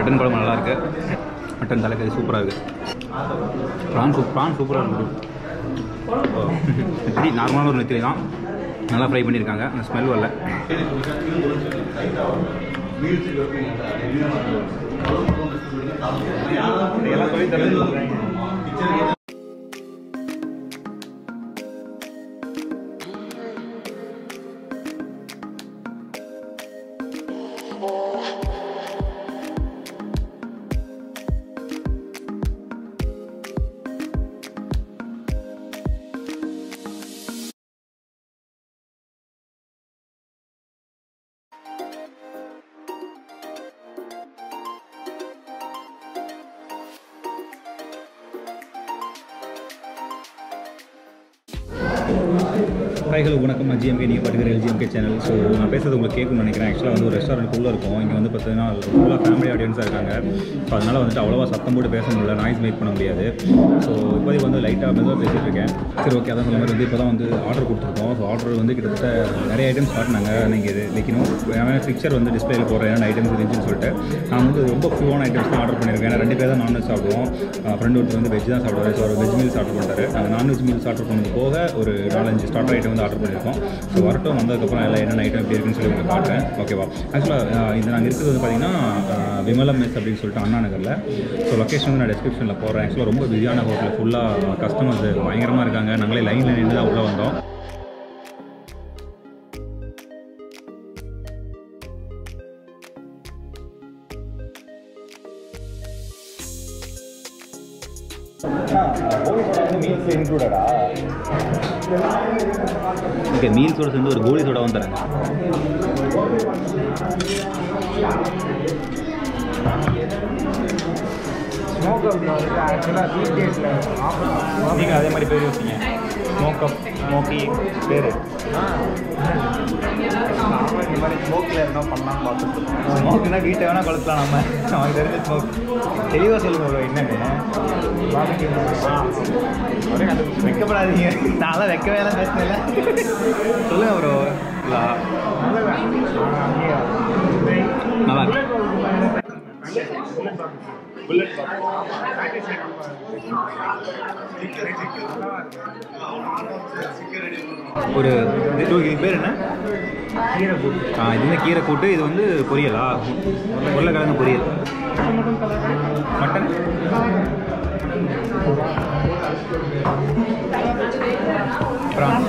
Mutton குழம்பு நல்லா இருக்கு மட்டன் தலைக்கறி சூப்பராக இருக்குது ப்ரான் சூப் ப்ரான் சூப்பராக இருக்குது எப்படி நார்மலான ஒரு நெத்திலி தான் நல்லா ஃப்ரை பண்ணியிருக்காங்க அந்த ஸ்மெல் வரல எல்லாம் சொல்லி தரேன் ஹாய் ஹலோ வணக்கம் நான் ஜிஎம்கே நீங்கள் பார்த்துக்கிற எல்ஜிஎம்கே சேனல் ஸோ நான் பேசுறது உங்களுக்கு கேட்கணும்னு நினைக்கிறேன் ஆக்சுவலாக வந்து ஒரு ரெஸ்டாரண்ட் உள்ளே இருக்கும் இங்கே வந்து பார்த்தீங்கன்னா ஃபுல்லாக ஃபேமிலி ஆடியன்ஸாக இருக்காங்க ஸோ அதனால் வந்துட்டு அவ்வளோவா சத்தம் போட்டு பேச முடியல நாய்ஸ் மேக் பண்ண முடியாது ஸோ இப்போதைக்கு வந்து லைட்டாக மெதுவாக பேசிகிட்டு இருக்கேன் சரி ஓகே அதான் சொன்ன மாதிரி வந்து இப்போ தான் வந்து ஆர்டர் கொடுத்துருக்கோம் ஸோ ஆர்டர் வந்து கிட்டத்தட்ட நிறைய ஐட்டம்ஸ் காட்டினாங்க நீங்கள் இது வைக்கணும் வேணா பிக்சர் வந்து டிஸ்பிளேல போடுறேன் என்னென்ன ஐட்டம்ஸ் இருந்துச்சுன்னு சொல்லிட்டு நான் வந்து ரொம்ப ஃபியூவான ஐட்டம்ஸ் தான் ஆர்டர் பண்ணியிருக்கேன் ஏன்னா ரெண்டு பேர் தான் நான்வெஜ் சாப்பிடுவோம் ஃப்ரெண்ட் ஒருத்தர் வந்து வெஜ் தான் சாப்பிடுவாரு ஸோ அவர் வெஜ் மீல்ஸ் ஆர்டர் பண்ணிட்டாரு நாங்கள் நான்வெஜ் மீல்ஸ் ஆர்டர் பண்ணது போக ஒரு நாலஞ்சு ஸ்டார்டர் ஐட்டம் வந்து ஆர்டர் பண்ணியிருக்கோம் ஸோ வரட்டும் வந்ததுக்கப்புறம் எல்லாம் என்னென்ன ஐட்டம் எப்படி இருக்குன்னு சொல்லி உங்களுக்கு காட்டுறேன் ஓகேவா ஆக்சுவலாக இது நாங்கள் இருக்கிறது வந்து பார்த்தீங்கன்னா அஹ், விமலம் மெஸ் அப்படின்னு சொல்லிட்டு அண்ணா நகரில் ஸோ லொக்கேஷன் வந்து நான் டிஸ்கிரிப்ஷனில் போடுறேன் ஆக்சுவலாக ரொம்ப பிஸியான ஹோட்டல் ஃபுல்லாக கஸ்டமர்ஸ் பயங்கரமாக இருக்காங்க நாங்களே லைனில் நின்று தான் உள்ளே வந்தோம் ஓகே மீல்ஸோட சேர்ந்து ஒரு கோலி சோடா வந்து தரேன் ஸ்மோக் அப் வந்து ஆக்சுவலாக வீக் டேஸில் ஆஃபர் நீங்கள் அதே மாதிரி பேர் யோசிங்க ஸ்மோக்கப் ஸ்மோக்கி பேர் நாம இந்த மாதிரி ஸ்மோக்கில் என்ன பண்ணலாம்னு பார்த்துட்டு இருக்கோம் ஸ்மோக்குனா வீட்டை வேணால் கொளுத்தலாம் நம்ம அவனுக்கு தெரிஞ்ச ஸ்மோக் தெளிவாக சொல்லுங்க bro, என்னன்னு பாபிக்கு ஒரே கண்டுபிடிச்சு வைக்கப்படாதீங்க நான்லாம் வைக்கவே எல்லாம் பேசினேன்ல சொல்லுங்க ப்ரோ நல்லா இருக்கு ஒரு இது இது பேர் என்ன கீரை போட்டு ஆ இது வந்து கீரை கூட்டு இது வந்து பொரியலா உருளைக்கிழங்கு பொரியல் மட்டன் ப்ரான்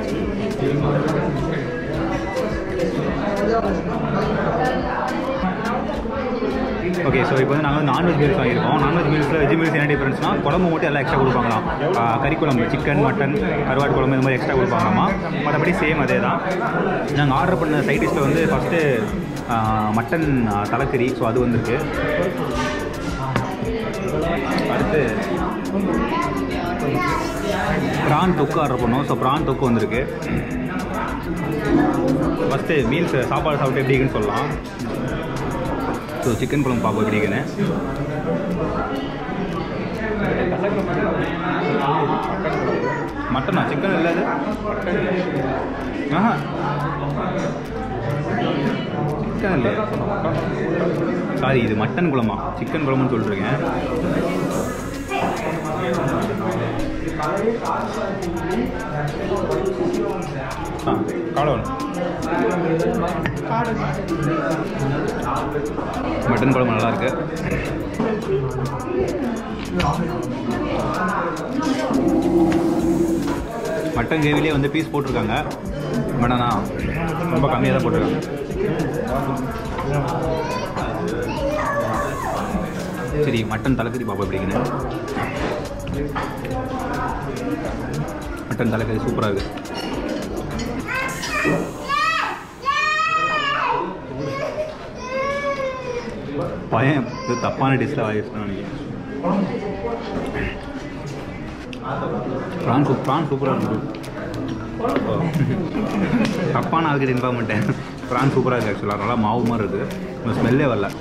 ஓகே ஸோ இப்போ வந்து நாங்கள் வந்து நான்வெஜ் மீல்ஸ் வாங்கியிருக்கோம் நான்வெஜ் மீல்ஸில் வெஜ் மீல்ஸ் என்ன டிஃபரன்ஸ்னா குழம்பு மட்டும் எல்லாம் எக்ஸ்ட்ரா கொடுப்பாங்களாம் ஆ, கறி குழம்பு சிக்கன் மட்டன் கருவாடு குழம்பு இந்த மாதிரி எக்ஸ்ட்ரா கொடுப்பாங்களாமா மற்றபடி சேம் அதே தான் நாங்கள் ஆர்டர் பண்ண சைட் டிஷ்ஷில் வந்து ஃபஸ்ட்டு மட்டன் ஆ, தலைக்கறி ஸோ அது வந்திருக்கு அடுத்து ப்ரான் தொக்கு ஆர்டர் பண்ணோம் ஸோ ப்ரான் தொக்கு வந்திருக்கு ஃபஸ்ட்டு மீல்ஸ் சாப்பாடு சாப்பிட்டு எப்படி இருக்குன்னு சொல்லலாம் ஸோ சிக்கன் குழம்பு பார்ப்போம் எப்படி இருக்குன்னு மட்டனா சிக்கன் இல்லை அது ஆஹா சிக்கன் இல்லை சாரி இது மட்டன் குழம்பா சிக்கன் குழம்புன்னு சொல்லிட்டுருக்கேன் ஆ காலை ஒன்று மட்டன் குழம்பு நல்லா இருக்கு மட்டன் கிரேவிலே வந்து பீஸ் போட்டிருக்காங்க பட் ஆனால் ரொம்ப கம்மியாக தான் போட்டிருக்காங்க சரி மட்டன் தலைக்கறி பாப்பா எப்படிங்கன்னு மட்டன் தலைக்கறி சூப்பராக இருக்குது பையன் இது தப்பான டிஷ்ஷில் வாங்கிருக்கான் நினைக்கிறேன் ப்ரான் சூப் ப்ரான் சூப்பராக இருக்குது தப்பான ஆளுக்கு இன்ஃபார்ம் பண்ணிட்டேன் ப்ரான் சூப்பராக இருக்குது ஆக்சுவலாக நல்லா மாவு மாதிரி இருக்குது ஸ்மெல்லே வரல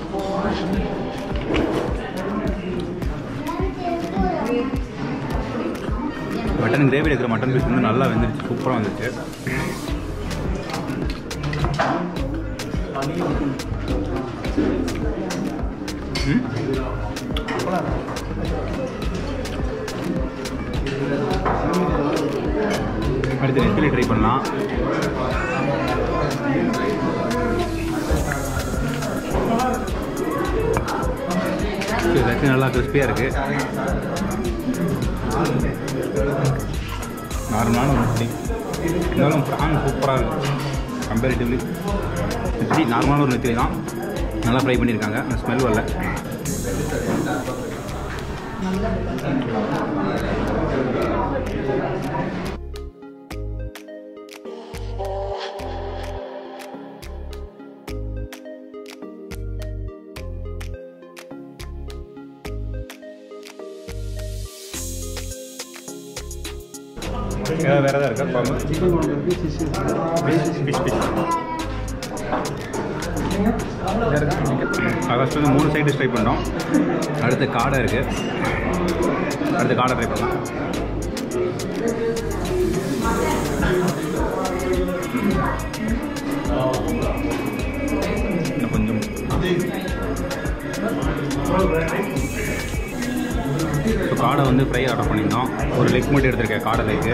மட்டன் கிரேவி இருக்கிற மட்டன் பீஸ் வந்து நல்லா வெந்துருச்சு சூப்பராக வந்துருச்சு ம் அடுத்து நெத்திலி ட்ரை பண்ணலாம் இது நெத்தி நல்லா கிறிஸ்பியாக இருக்குது நார்மலான ஒரு நெத்திலி இருந்தாலும் ப்ரான் சூப்பராக இருக்குது கம்பேரிட்டிவ்லி நெத்திலி நார்மலான ஒரு நெத்திலி தான் நல்லா ஃப்ரை பண்ணியிருக்காங்க அந்த ஸ்மெல் வரல ஏதாவது வேறு ஏதாவது இருக்கா குழம்பு ஃபிஷ் ஃபிஷ் ஃபிஷ் ஆகஸ்ட் வந்து மூணு சைடு ட்ரை பண்ணோம் அடுத்து காடை இருக்குது அடுத்து காடை ட்ரை பண்ணலாம் இன்னும் கொஞ்சம் ஸோ காடை வந்து ஃப்ரை ஆர்டர் பண்ணியிருந்தோம் ஒரு லெக் மட்டும் எடுத்திருக்கேன் காடை லெக்கு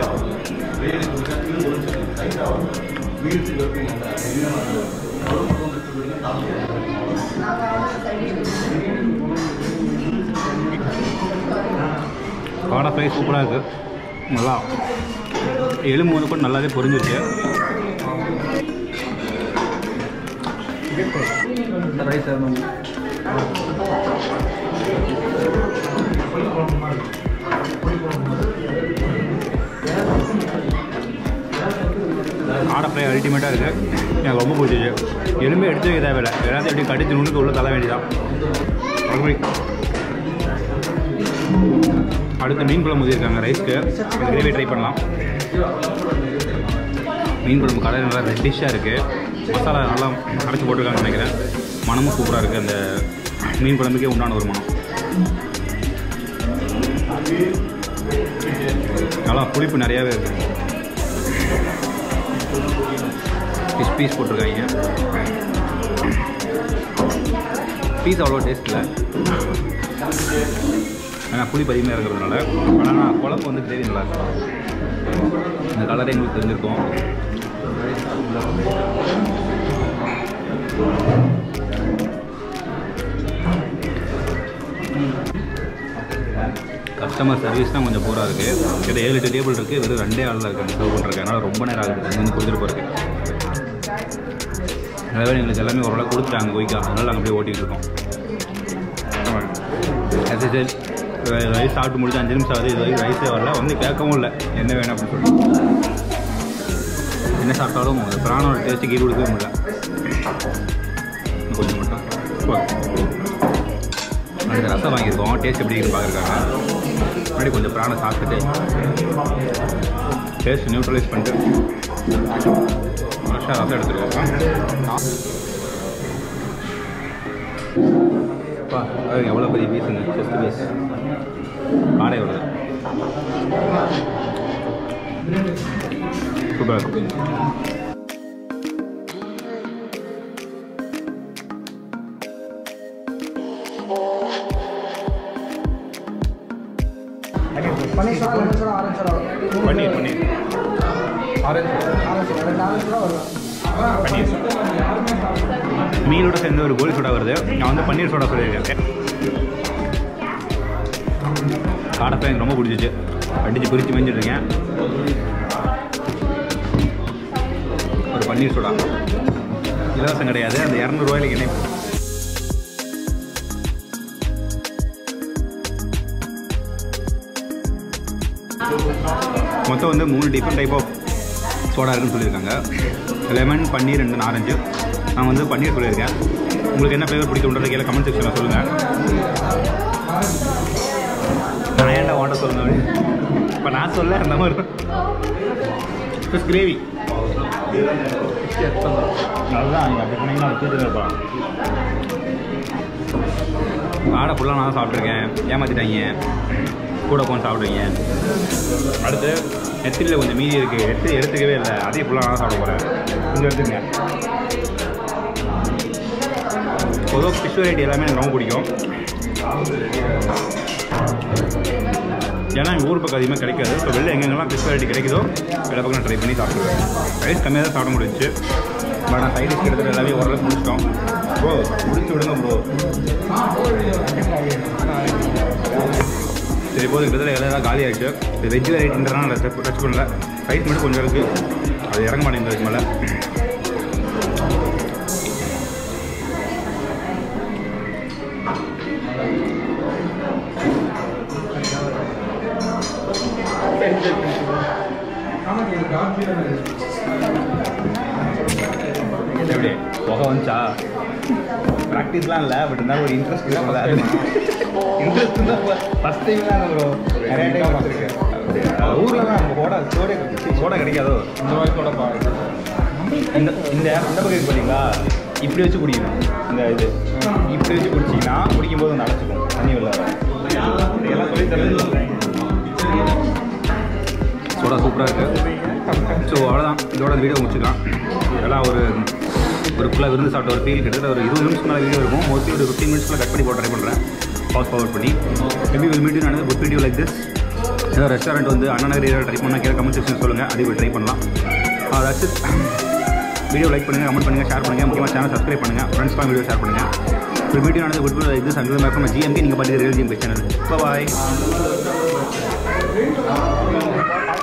காடை ஃப்ரை சூப்பராக இருக்குது நல்லா எலும்பு வந்து கூட நல்லாவே பொரிஞ்சிருச்சு ரைஸ் காடை ஃப்ரை அல்டிமேட்டாக இருக்குது எனக்கு ரொம்ப பிடிச்சிச்சு எலும்பே எடுத்து வைக்க தேவையில்லை எல்லாத்தையும் எப்படி கடிச்சு நுணுக்கு உள்ள தள்ள வேண்டியதான் மறுபடி அடுத்து மீன் குழம்பு ஊற்றிருக்காங்க ரைஸ்க்கு கிரேவி ட்ரை பண்ணலாம் மீன் குழம்பு கடை நல்லா ரெட்டிஷாக இருக்குது மசாலா நல்லா அரைச்சி போட்டிருக்காங்கன்னு நினைக்கிறேன் மனமும் சூப்பராக இருக்குது அந்த மீன் குழம்புக்கே உண்டான ஒரு மனம் நல்லா புளிப்பு நிறையாவே இருக்குது ஃபிஷ் பீஸ் போட்டிருக்காங்க பீஸ் அவ்வளோ டேஸ்ட் இல்லை ஏன்னா புளி அதிகமாக இருக்கிறதுனால ஆனால் குழம்பு வந்து கிரேவி நல்லா இருக்கும் இந்த கலரே எங்களுக்கு தெரிஞ்சிருக்கும் கஸ்டமர் சர்வீஸ் தான் கொஞ்சம் பூரா இருக்குது கிட்ட ஏழு எட்டு டேபிள் இருக்குது வெறும் ரெண்டே ஆள் தான் இருக்காங்க சர்வ் பண்ணுறதுக்கு அதனால் ரொம்ப நேரம் ஆகுது அங்கே வந்து கொடுத்துட்டு போகிறதுக்கு அதே எங்களுக்கு எல்லாமே ஓரளவு கொடுத்துட்டாங்க குயிக்காக அதனால் நாங்கள் அப்படியே ஓட்டிகிட்டு இருக்கோம் ரைஸ் சாப்பிட்டு முடிச்சு அஞ்சு நிமிஷம் ஆகுது இது வரைக்கும் ரைஸே வரல வந்து கேட்கவும் இல்லை என்ன வேணும் அப்படின்னு சொல்லி என்ன சாப்பிட்டாலும் அந்த பிராணோட டேஸ்ட்டு கீழ் கொடுக்கவே முடியல இன்னும் கொஞ்சம் மட்டும் போதும். அடுத்த ரசம் வாங்கியிருக்கோம் டேஸ்ட் எப்படி இருக்குன்னு பார்க்குறாங்க முன்னாடி கொஞ்சம் பிராணை சாப்பிட்டுட்டு டேஸ்ட் நியூட்ரலைஸ் பண்ணிட்டு ஃப்ரெஷ்ஷாக ரசம் எடுத்துருக்கோம் அப்பா அது எவ்வளோ பெரிய பீஸுங்க செஸ்ட் பீஸ் காடை வருது சூப்பராக இருக்கும் பன்னீர் soda lemon soda orange soda பன்னீர் பன்னீர் ஆரஞ்சு ஆரஞ்சு ரெண்டு ஆரஞ்சு சோடா வரும் பன்னீர் மீனோட சேர்ந்து ஒரு கோலி சோடா வருது நான் வந்து பன்னீர் சோடா சொல்லியிருக்கேன் காடை எனக்கு ரொம்ப பிடிச்சிச்சு அடித்து பிரித்து மேய்ஞ்சிட்ருக்கேன் ஒரு பன்னீர் சோடா இலவசம் கிடையாது அந்த இரநூறுவாயிலுக்கு இணைப்பு மொத்தம் வந்து மூணு டிஃப்ரெண்ட் டைப் ஆஃப் சோடா இருக்குன்னு சொல்லியிருக்காங்க லெமன் பன்னீர் ரெண்டு ஆரஞ்சு நான் வந்து பன்னீர் சொல்லியிருக்கேன் உங்களுக்கு என்ன ஃப்ளேவர் பிடிக்கும்ன்றத கீழே கமெண்ட் செக்ஷனில் சொல்லுங்கள் நான் ஏன்டா வாண்ட சொல்லுங்க இப்போ நான் சொல்ல அந்த மாதிரி ஃபிஷ் கிரேவி அதுதான் நீங்கள் அப்படி பண்ணீங்கன்னா அது தூத்துட்டு இருப்பான் ஆடை ஃபுல்லாக நான் தான் சாப்பிட்ருக்கேன் ஏமாற்றிட்டாங்க கூட உட்காந்து சாப்பிடுவீங்க அடுத்து நெத்திரியில் கொஞ்சம் மீதி இருக்குது எடுத்து எடுத்துக்கவே இல்லை அதையும் ஃபுல்லாக நான் சாப்பிட போகிறேன் கொஞ்சம் எடுத்துங்க பொதுவாக ஃபிஷ் வெரைட்டி எல்லாமே எனக்கு ரொம்ப பிடிக்கும் ஏன்னா எங்கள் ஊர் பக்கம் அதிகமாக கிடைக்காது ஸோ வெளில எங்கெங்கெல்லாம் ஃபிஷ் வெரைட்டி கிடைக்குதோ எல்லா பக்கம் நான் ட்ரை பண்ணி சாப்பிடுவேன் ரைஸ் கம்மியாக தான் சாப்பிட முடிஞ்சுச்சு பட் நான் சைடிஷ் கிட்டத்தட்ட எல்லாமே ஓரளவுக்கு முடிச்சிட்டோம் ப்ரோ முடிச்சு விடுங்க ப்ரோ சரி போதும் கிட்டத்தட்ட எல்லாம் காலி ஆகிடுச்சு இது வெஜ் வெரைட்டின்றனால நான் டச் டச் பண்ணல ரைஸ் மட்டும் கொஞ்சம் இருக்குது அது இறங்க மாட்டேங்குது அதுக்கு மேலே எப்படி புகை வந்துச்சா ப்ராக்டிஸ்லாம் இல்லை பட் இருந்தாலும் ஒரு இன்ட்ரெஸ்ட் இருக்கும்ல அது இன்ட்ரெஸ்ட் தான் ஃபஸ்ட் டைம்லாம் ப்ரோ நிறைய டைம் பார்த்துருக்கேன் ஊரில் தான் நம்ம சோடா சோடா சோடா கிடைக்காதோ இந்த மாதிரி கூட பா இந்த இந்த இந்த பக்கம் இருக்கு பார்த்தீங்களா இப்படி வச்சு குடிக்கணும் இந்த இது இப்படி வச்சு குடிச்சிங்கன்னா குடிக்கும்போது வந்து அடைச்சிக்கும் தண்ணி உள்ள எல்லாம் சொல்லி தரது சோடா சூப்பராக இருக்குது ஸோ அவ்வளோதான் இதோட வீடியோ முடிச்சுக்கலாம் இதெல்லாம் ஒரு ஒரு ஃபுல்லாக விருந்து சாப்பிட்ட ஒரு ஃபீல் கிட்டத்தட்ட ஒரு இருபது நிமிஷம் மேலே வீடியோ இருக்கும் மோஸ்ட்லி ஒரு ஃபிஃப்டீன் மினிட்ஸில் கட் பண்ணி போட்டு ட்ரை பண்ணுறேன் பாஸ் ஃபார்வர்ட் பண்ணி மேபி வில் மீட் நடந்து குட் வீடியோ லைக் திஸ் ஏதோ ரெஸ்டாரண்ட் வந்து அண்ணா நகர் ஏரியாவில் ட்ரை பண்ணால் கீழே கமெண்ட் செக்ஷன் சொல்லுங்கள் அதையும் ட்ரை பண்ணலாம் அதாச்சு வீடியோ லைக் பண்ணுங்கள் கமெண்ட் பண்ணுங்கள் ஷேர் பண்ணுங்கள் முக்கியமாக சேனல் சப்ஸ்கிரைப் பண்ணுங்கள் ஃப்ரெண்ட்ஸ்லாம் வீடியோ ஷேர் பண்ணுங்கள் ஒரு வீடியோ நடந்து குட் வீடியோ லைக் திஸ் அங்கே மேற்கொண்டு ஜிஎம்கே நீங்கள் பார்த்து ரியல் ஜிஎம்கே சேனல் பாய்